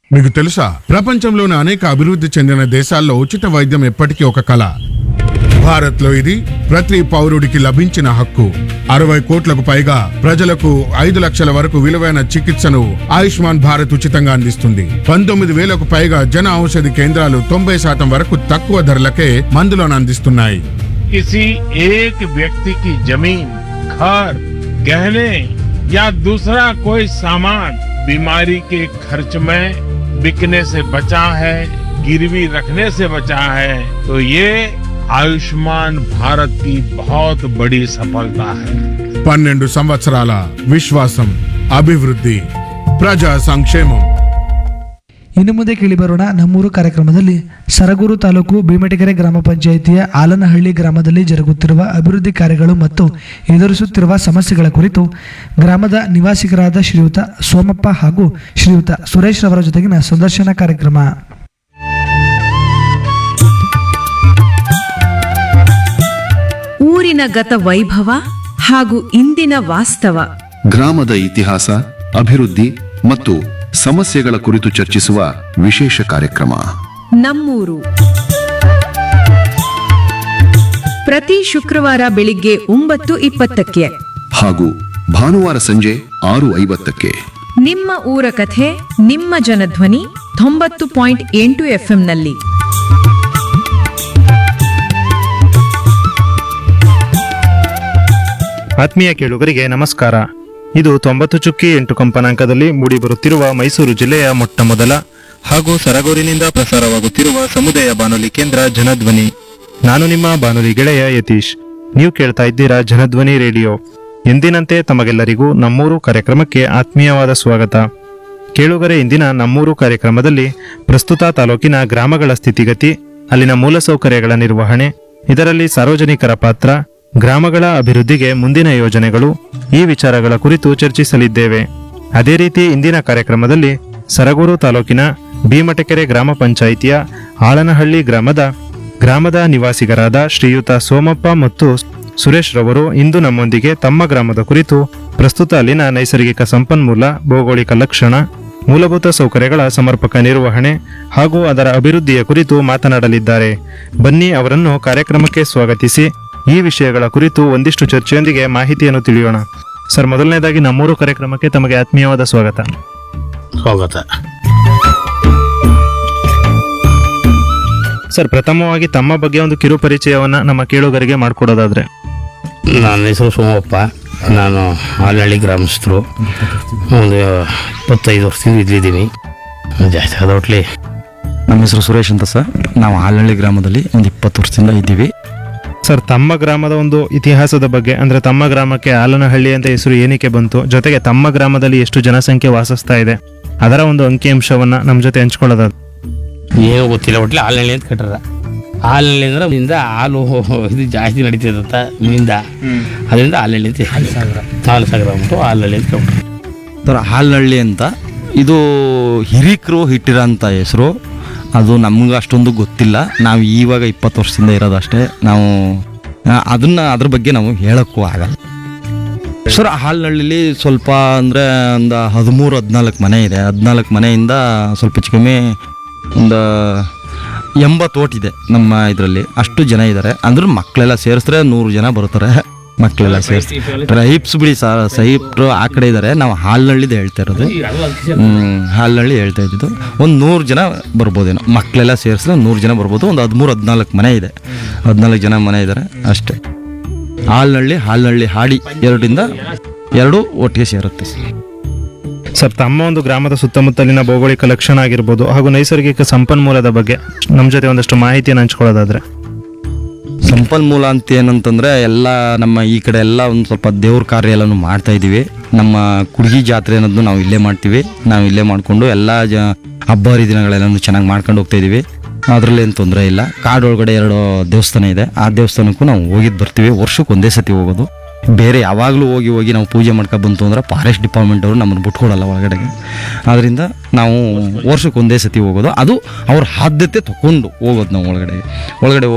మీకు తెలుసా ప్రపంచంలోని అనేక అభివృద్ధి చెందిన దేశాల్లో ఉచిత వైద్యం ఎప్పటికీ ఒక కళ భారత్లో ఇది ప్రతి పౌరుడికి లభించిన హక్కు అరవై కోట్లకు పైగా ప్రజలకు ఐదు లక్షల వరకు విలువైన చికిత్సను ఆయుష్మాన్ భారత్ ఉచితంగా అందిస్తుంది పంతొమ్మిది వేలకు పైగా జన ఔషధి కేంద్రాలు తొంభై శాతం వరకు తక్కువ ధరలకే మందులను అందిస్తున్నాయి किसी एक व्यक्ति की जमीन घर गहने या दूसरा कोई सामान बीमारी के खर्च में बिकने से बचा है गिरवी रखने से बचा है तो ये आयुष्मान भारत की बहुत बड़ी सफलता है పన్నెండు సంవత్సరాల విశ్వాసం అభివృద్ధి ప్రజా సంక్షేమం ಇನ್ನು ಮುಂದೆ ಕೇಳಿಬರೋಣ ನಮ್ಮೂರು ಕಾರ್ಯಕ್ರಮದಲ್ಲಿ ಸರಗೂರು ತಾಲೂಕು ಭೀಮಟಗೆರೆ ಗ್ರಾಮ ಪಂಚಾಯಿತಿಯ ಆಲನಹಳ್ಳಿ ಗ್ರಾಮದಲ್ಲಿ ಜರುಗುತ್ತಿರುವ ಅಭಿವೃದ್ಧಿ ಕಾರ್ಯಗಳು ಮತ್ತು ಎದುರಿಸುತ್ತಿರುವ ಸಮಸ್ಯೆಗಳ ಕುರಿತು ಗ್ರಾಮದ ನಿವಾಸಿಗರಾದ ಶ್ರೀಯುತ ಸೋಮಪ್ಪ ಹಾಗೂ ಶ್ರೀಯುತ ಸುರೇಶ್ ರವರ ಜೊತೆಗಿನ ಸಂದರ್ಶನ ಕಾರ್ಯಕ್ರಮ ಊರಿನ ಗತ ವೈಭವ ಹಾಗೂ ಇಂದಿನ ವಾಸ್ತವ ಗ್ರಾಮದ ಇತಿಹಾಸ ಅಭಿವೃದ್ಧಿ ಮತ್ತು ಸಮಸ್ಯೆಗಳ ಕುರಿತು ಚರ್ಚಿಸುವ ವಿಶೇಷ ಕಾರ್ಯಕ್ರಮ ನಮ್ಮೂರು ಪ್ರತಿ ಶುಕ್ರವಾರ ಬೆಳಿಗ್ಗೆ ಒಂಬತ್ತು ಇಪ್ಪತ್ತಕ್ಕೆ ಹಾಗೂ ಭಾನುವಾರ ಸಂಜೆ ಆರು ಐವತ್ತಕ್ಕೆ ನಿಮ್ಮ ಊರ ಕಥೆ ನಿಮ್ಮ ಜನಧ್ವನಿ ತೊಂಬತ್ತು ಪಾಯಿಂಟ್ ಎಂಟು ಎಫ್ಎಂನಲ್ಲಿ ಆತ್ಮೀಯ ಕೇಳುಗರಿಗೆ ನಮಸ್ಕಾರ ಇದು ತೊಂಬತ್ತು ಚುಕ್ಕಿ ಎಂಟು ಕಂಪನಾಂಕದಲ್ಲಿ ಮೂಡಿಬರುತ್ತಿರುವ ಮೈಸೂರು ಜಿಲ್ಲೆಯ ಮೊಟ್ಟ ಮೊದಲ ಹಾಗೂ ಸರಗೂರಿನಿಂದ ಪ್ರಸಾರವಾಗುತ್ತಿರುವ ಸಮುದಾಯ ಬಾನುಲಿ ಕೇಂದ್ರ ಜನಧ್ವನಿ ನಾನು ನಿಮ್ಮ ಬಾನುಲಿ ಗೆಳೆಯ ಯತೀಶ್ ನೀವು ಕೇಳ್ತಾ ಇದ್ದೀರಾ ಜನಧ್ವನಿ ರೇಡಿಯೋ ಎಂದಿನಂತೆ ತಮಗೆಲ್ಲರಿಗೂ ನಮ್ಮೂರು ಕಾರ್ಯಕ್ರಮಕ್ಕೆ ಆತ್ಮೀಯವಾದ ಸ್ವಾಗತ ಕೇಳುಗರೆ ಇಂದಿನ ನಮ್ಮೂರು ಕಾರ್ಯಕ್ರಮದಲ್ಲಿ ಪ್ರಸ್ತುತ ತಾಲೂಕಿನ ಗ್ರಾಮಗಳ ಸ್ಥಿತಿಗತಿ ಅಲ್ಲಿನ ಮೂಲಸೌಕರ್ಯಗಳ ನಿರ್ವಹಣೆ ಇದರಲ್ಲಿ ಸಾರ್ವಜನಿಕರ ಪಾತ್ರ ಗ್ರಾಮಗಳ ಅಭಿವೃದ್ಧಿಗೆ ಮುಂದಿನ ಯೋಜನೆಗಳು ಈ ವಿಚಾರಗಳ ಕುರಿತು ಚರ್ಚಿಸಲಿದ್ದೇವೆ ಅದೇ ರೀತಿ ಇಂದಿನ ಕಾರ್ಯಕ್ರಮದಲ್ಲಿ ಸರಗೂರು ತಾಲೂಕಿನ ಭೀಮಟಕೆರೆ ಗ್ರಾಮ ಪಂಚಾಯಿತಿಯ ಆಳನಹಳ್ಳಿ ಗ್ರಾಮದ ಗ್ರಾಮದ ನಿವಾಸಿಗರಾದ ಶ್ರೀಯುತ ಸೋಮಪ್ಪ ಮತ್ತು ಸುರೇಶ್ ರವರು ಇಂದು ನಮ್ಮೊಂದಿಗೆ ತಮ್ಮ ಗ್ರಾಮದ ಕುರಿತು ಪ್ರಸ್ತುತ ಅಲ್ಲಿನ ನೈಸರ್ಗಿಕ ಸಂಪನ್ಮೂಲ ಭೌಗೋಳಿಕ ಲಕ್ಷಣ ಮೂಲಭೂತ ಸೌಕರ್ಯಗಳ ಸಮರ್ಪಕ ನಿರ್ವಹಣೆ ಹಾಗೂ ಅದರ ಅಭಿವೃದ್ಧಿಯ ಕುರಿತು ಮಾತನಾಡಲಿದ್ದಾರೆ ಬನ್ನಿ ಅವರನ್ನು ಕಾರ್ಯಕ್ರಮಕ್ಕೆ ಸ್ವಾಗತಿಸಿ ಈ ವಿಷಯಗಳ ಕುರಿತು ಒಂದಿಷ್ಟು ಚರ್ಚೆಯೊಂದಿಗೆ ಮಾಹಿತಿಯನ್ನು ತಿಳಿಯೋಣ ಸರ್ ಮೊದಲನೇದಾಗಿ ನಮ್ಮೂರು ಕಾರ್ಯಕ್ರಮಕ್ಕೆ ತಮಗೆ ಆತ್ಮೀಯವಾದ ಸ್ವಾಗತ ಸ್ವಾಗತ ಸರ್ ಪ್ರಥಮವಾಗಿ ತಮ್ಮ ಬಗ್ಗೆ ಒಂದು ಕಿರು ಪರಿಚಯವನ್ನ ನಮ್ಮ ಕೇಳುಗರಿಗೆ ಮಾಡಿಕೊಡೋದಾದ್ರೆ ನನ್ನ ಹೆಸರು ಸೋಮಪ್ಪ ನಾನು ಹಾಲಹಳ್ಳಿ ಗ್ರಾಮಸ್ಥರು ಒಂದು ಇಪ್ಪತ್ತೈದು ವರ್ಷದಿಂದ ಇಲ್ಲಿದ್ದೀನಿ ಜಾಸ್ತಿ ಆದ ಒಟ್ಲಿ ನಮ್ಮ ಹೆಸರು ಸುರೇಶ್ ಅಂತ ಸರ್ ನಾವು ಹಾಲಹಳ್ಳಿ ಗ್ರಾಮದಲ್ಲಿ ಒಂದು ಇಪ್ಪತ್ತು ವರ್ಷದಿಂದ ಇದ್ದೀವಿ ಸರ್ ತಮ್ಮ ಗ್ರಾಮದ ಒಂದು ಇತಿಹಾಸದ ಬಗ್ಗೆ ಅಂದ್ರೆ ತಮ್ಮ ಗ್ರಾಮಕ್ಕೆ ಆಲನಹಳ್ಳಿ ಅಂತ ಹೆಸರು ಏನಕ್ಕೆ ಬಂತು ಜೊತೆಗೆ ತಮ್ಮ ಗ್ರಾಮದಲ್ಲಿ ಎಷ್ಟು ಜನಸಂಖ್ಯೆ ವಾಸಿಸ್ತಾ ಇದೆ ಅದರ ಒಂದು ಅಂಕಿಅಂಶವನ್ನ ನಮ್ಮ ಜೊತೆ ಹಂಚ್ಕೊಳ್ಳೋದಾದ್ರೆ ಏನೂ ಗೊತ್ತಿಲ್ಲ ಒಟ್ಲಿ ಹಾಲಹಳ್ಳಿ ಅಂತ ಕಟ್ಟಾರ ಹಾಲಹಳ್ಳಿ ಅಂದ್ರೆ ಇಂದ ಹಾಲು ಇದು ಜಾಸ್ತಿ ನಡೀತದಂತ ಮುಂದ ಅದರಿಂದ ಹಾಲಹಳ್ಳಿ ಅಂತ ಹಾಲು ಸಾಗರ ಹಾಲು ಸಾಗರ ಅಂದ್ಬಿಟ್ಟು ಹಾಲಹಳ್ಳಿ ಅಂತ ಕಟ್ಬಿಟ್ರು. ಸರ್ ಹಾಲಹಳ್ಳಿ ಅಂತ ಇದು ಹಿರೀಕರು ಇಟ್ಟಿರೋಂಥ ಹೆಸರು ಅದು ನಮ್ಗೆ ಅಷ್ಟೊಂದು ಗೊತ್ತಿಲ್ಲ ನಾವು ಇವಾಗ ಇಪ್ಪತ್ತು ವರ್ಷದಿಂದ ಇರೋದಷ್ಟೇ ನಾವು ಆ, ಅದನ್ನ ಅದ್ರ ಬಗ್ಗೆ ನಾವು ಹೇಳೋಕ್ಕೂ ಆಗಲ್ಲ ಸರ್ ಹಾಲಹಳ್ಳಿಲಿ ಸ್ವಲ್ಪ ಅಂದರೆ ಒಂದು ಹದಿಮೂರು ಹದಿನಾಲ್ಕು ಮನೆ ಇದೆ ಹದಿನಾಲ್ಕು ಮನೆಯಿಂದ ಸ್ವಲ್ಪ ಹೆಚ್ಚು ಕಮ್ಮಿ ಒಂದು ಎಂಬತ್ತು ಓಟ್ ಇದೆ ನಮ್ಮ ಇದರಲ್ಲಿ ಅಷ್ಟು ಜನ ಇದ್ದಾರೆ ಅಂದ್ರೆ ಮಕ್ಕಳೆಲ್ಲ ಸೇರಿಸಿದ್ರೆ ನೂರು ಜನ ಬರ್ತಾರೆ ಮಕ್ಕಳೆಲ್ಲ ಸೇರಿಸಿ ಟ್ರೈಬ್ಸ್ ಬಿಡಿ ಸರ್ ಸೈಬ್ರು ಆ ಕಡೆ ಇದ್ದಾರೆ ನಾವು ಹಾಲ್ನಳ್ಳಿದು ಹೇಳ್ತಾ ಇರೋದು ಹ್ಮ್, ಹಾಲ್ನಳ್ಳಿ ಹೇಳ್ತಾ ಇದ್ದಿದ್ದು ಒಂದು ನೂರು ಜನ ಬರ್ಬೋದೇನೋ ಮಕ್ಕಳೆಲ್ಲ ಸೇರಿಸಿದ್ರೆ ನೂರು ಜನ ಬರ್ಬೋದು ಒಂದು ಹದಿಮೂರು ಹದಿನಾಲ್ಕು ಮನೆ ಇದೆ ಹದಿನಾಲ್ಕು ಜನ ಮನೆ ಇದ್ದಾರೆ ಅಷ್ಟೇ ಹಾಲ್ನಳ್ಳಿ ಹಾಲ್ನಳ್ಳಿ ಹಾಡಿ ಎರಡರಿಂದ ಎರಡು ಒಟ್ಟಿಗೆ ಸೇರುತ್ತೆ ಸರ್ ತಮ್ಮ ಒಂದು ಗ್ರಾಮದ ಸುತ್ತಮುತ್ತಲಿನ ಭೌಗೋಳಿಕ ಲಕ್ಷಣ ಆಗಿರ್ಬೋದು ಹಾಗೂ ನೈಸರ್ಗಿಕ ಸಂಪನ್ಮೂಲದ ಬಗ್ಗೆ ನಮ್ಮ ಜೊತೆ ಒಂದಷ್ಟು ಮಾಹಿತಿಯನ್ನು ಹಂಚ್ಕೊಳ್ಳೋದಾದ್ರೆ ಸಂಪನ್ಮೂಲ ಅಂತ ಏನಂತಂದ್ರೆ ಎಲ್ಲ ನಮ್ಮ ಈ ಕಡೆ ಎಲ್ಲ ಒಂದು ಸ್ವಲ್ಪ ದೇವ್ರ ಕಾರ್ಯ ಎಲ್ಲನೂ ಮಾಡ್ತಾ ಇದ್ದೀವಿ ನಮ್ಮ ಕುಡ್ಗಿ ಜಾತ್ರೆ ಅನ್ನೋದನ್ನು ನಾವು ಇಲ್ಲೇ ಮಾಡ್ತೀವಿ ನಾವು ಇಲ್ಲೇ ಮಾಡಿಕೊಂಡು ಎಲ್ಲ ಜ ಹಬ್ಬ ಹರಿದಿನಗಳೆಲ್ಲನೂ ಚೆನ್ನಾಗಿ ಮಾಡ್ಕೊಂಡು ಹೋಗ್ತಾ ಇದ್ದೀವಿ ಅದರಲ್ಲಿ ಏನು ತೊಂದರೆ ಇಲ್ಲ ಕಾಡೊಳಗಡೆ ಎರಡು ದೇವಸ್ಥಾನ ಇದೆ ಆ ದೇವಸ್ಥಾನಕ್ಕೂ ನಾವು ಹೋಗಿದ್ದು ಬರ್ತೀವಿ ವರ್ಷಕ್ಕೆ ಒಂದೇ ಸತಿ ಹೋಗೋದು ಬೇರೆ ಯಾವಾಗಲೂ ಹೋಗಿ ಹೋಗಿ ನಾವು ಪೂಜೆ ಮಾಡ್ಕೊಂಡು ಬಂತು ಅಂದ್ರೆ ಫಾರೆಸ್ಟ್ ಡಿಪಾರ್ಟ್ಮೆಂಟ್ ಅವರು ನಮ್ಮನ್ನು ಬಿಟ್ಕೊಡಲ್ಲ ಒಳಗಡೆಗೆ ಆದ್ದರಿಂದ ನಾವು ವರ್ಷಕ್ಕೆ ಒಂದೇ ಸತಿ ಹೋಗೋದು ಅದು ಅವ್ರ ಆದ್ಯತೆ ತಗೊಂಡು ಹೋಗೋದು ನಾವು ಒಳಗಡೆ ಒಳಗಡೆ